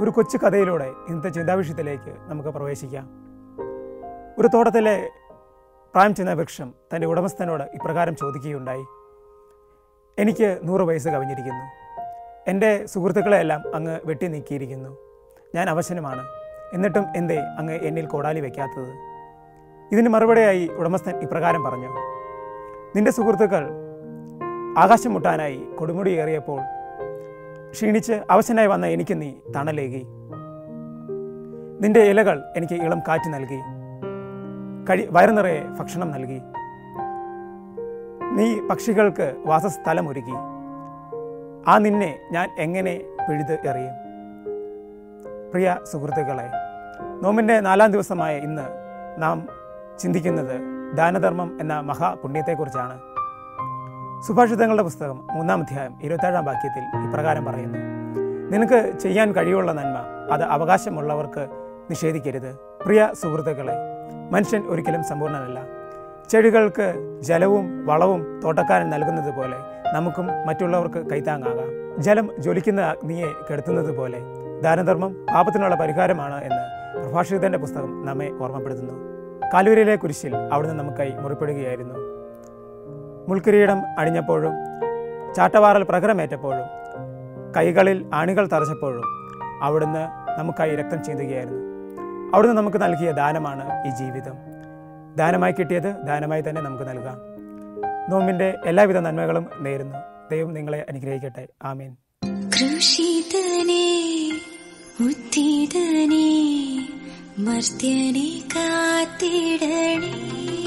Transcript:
ഒരു കൊച്ചു കഥയിലൂടെ ഇന്നത്തെ ചിന്താവിഷയത്തിലേക്ക് നമുക്ക് പ്രവേശിക്കാം ഒരു തോട്ടത്തിലെ പ്രായം ചെന്ന വൃക്ഷം തൻ്റെ ഉടമസ്ഥനോട് ഇപ്രകാരം ചോദിക്കുകയുണ്ടായി എനിക്ക് നൂറ് വയസ്സ് കവിഞ്ഞിരിക്കുന്നു എൻ്റെ സുഹൃത്തുക്കളെയെല്ലാം അങ്ങ് വെട്ടി നീക്കിയിരിക്കുന്നു ഞാൻ അവശനുമാണ് എന്നിട്ടും എന്തേ അങ്ങ് എന്നിൽ കോടാലി വയ്ക്കാത്തത് ഇതിന് മറുപടിയായി ഉടമസ്ഥൻ ഇപ്രകാരം പറഞ്ഞു നിന്റെ സുഹൃത്തുക്കൾ ആകാശം മുട്ടാനായി കൊടുമുടി ഏറിയപ്പോൾ ക്ഷീണിച്ച് അവശനായി വന്ന എനിക്ക് നീ തണലേകി നിന്റെ ഇലകൾ എനിക്ക് ഇളം കാറ്റ് നൽകി കഴി വയറു നിറയെ ഭക്ഷണം നൽകി നീ പക്ഷികൾക്ക് വാസസ്ഥലം ഒരുക്കി ആ നിന്നെ ഞാൻ എങ്ങനെ പിഴുത് എറിയും പ്രിയ സുഹൃത്തുക്കളെ നോമിൻ്റെ നാലാം ദിവസമായ ഇന്ന് നാം ചിന്തിക്കുന്നത് ദാനധർമ്മം എന്ന മഹാപുണ്യത്തെക്കുറിച്ചാണ് സുഭാഷിതങ്ങളുടെ പുസ്തകം മൂന്നാം അധ്യായം ഇരുപത്തേഴാം വാക്യത്തിൽ ഇപ്രകാരം പറയുന്നു നിനക്ക് ചെയ്യാൻ കഴിയുള്ള നന്മ അത് അവകാശമുള്ളവർക്ക് നിഷേധിക്കരുത് പ്രിയ സുഹൃത്തുക്കളെ മനുഷ്യൻ ഒരിക്കലും സമ്പൂർണ്ണനല്ല ചെടികൾക്ക് ജലവും വളവും തോട്ടക്കാരൻ നൽകുന്നത് പോലെ നമുക്കും മറ്റുള്ളവർക്ക് കൈത്താങ്ങാകാം ജലം ജ്വലിക്കുന്ന അഗ്നിയെ കെടുത്തുന്നത് പോലെ ദാനധർമ്മം പാപത്തിനുള്ള പരിഹാരമാണ് എന്ന് പ്രഭാഷിതന്റെ പുസ്തകം നമ്മെ ഓർമ്മപ്പെടുത്തുന്നു കാലൂരിലെ കുരിശിൽ അവിടുന്ന് നമുക്കായി മുറിപ്പെടുകയായിരുന്നു മുൾക്കിരീടം അണിഞ്ഞപ്പോഴും ചാട്ടവാറൽ പ്രകരമേറ്റപ്പോഴും കൈകളിൽ ആണികൾ തറച്ചപ്പോഴും അവിടുന്ന് നമുക്കായി രക്തം ചിന്തുകയായിരുന്നു അവിടുന്ന് നമുക്ക് നൽകിയ ദാനമാണ് ഈ ജീവിതം ദാനമായി കിട്ടിയത് ദാനമായി തന്നെ നമുക്ക് നൽകാം നോമ്പിൻ്റെ എല്ലാവിധ നന്മകളും നേരുന്നു ദൈവം നിങ്ങളെ അനുഗ്രഹിക്കട്ടെ ആമീൻ കൃഷിതനേ ഉത്തിതനേ മർത്യനെ കാത്തിടണേ